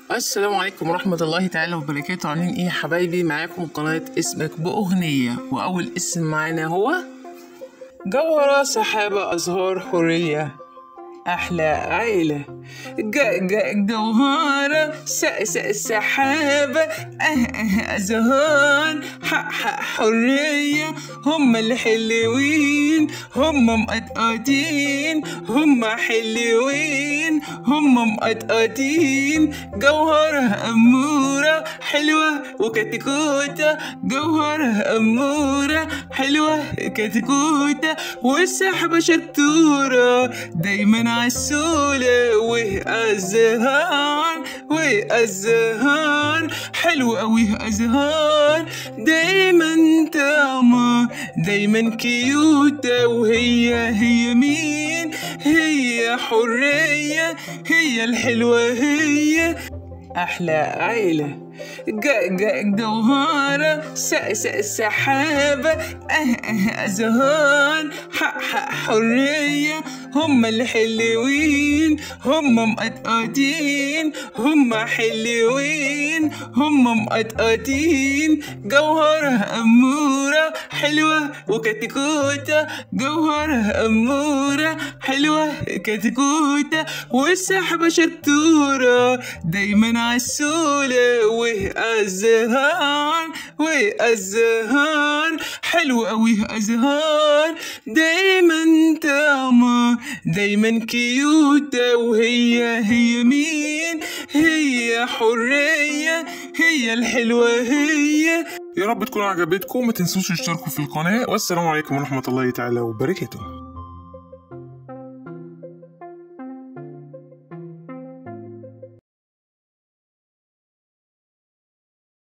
السلام عليكم ورحمة الله تعالى وبركاته عاملين ايه يا حبايبي معاكم قناة اسمك بأغنية وأول اسم معانا هو جوهرة سحابة أزهار حرية أحلى عيلة ج ج جوهرة س س سحابة أه أه أزهار ح ح حرية هم الحلوين هم مقطقطين هم حلوين هم مقطقطين جوهرة أمورة حلوة وكتكوتة جوهرة أمورة حلوة كتكوتة والسحبة شطورة دايما عسولة وأزهار وأزهار حلوة أوي أزهار دايما طعمة دايما كيوتة وهي هي مين هي حرية هي الحلوة هي أحلى عيلة ج ج جوهرة س س سحابة أه أه أزهار ح ح حرية هم الحلوين هم مقطقطين هم حلوين هم مقطقطين جوهرة أمورة حلوة وكتكوتة جوهرة أمورة حلوة كتكوتة والسحبة شطورة دايما عسولة وأزهار وأزهار حلو أوي أزهار دايما طعمة دايما كيوتة وهي هي مين هي حرية هي الحلوة هي يا رب تكون عجبتكم ما تنسوش تشتركوا في القناة والسلام عليكم ورحمة الله تعالى وبركاته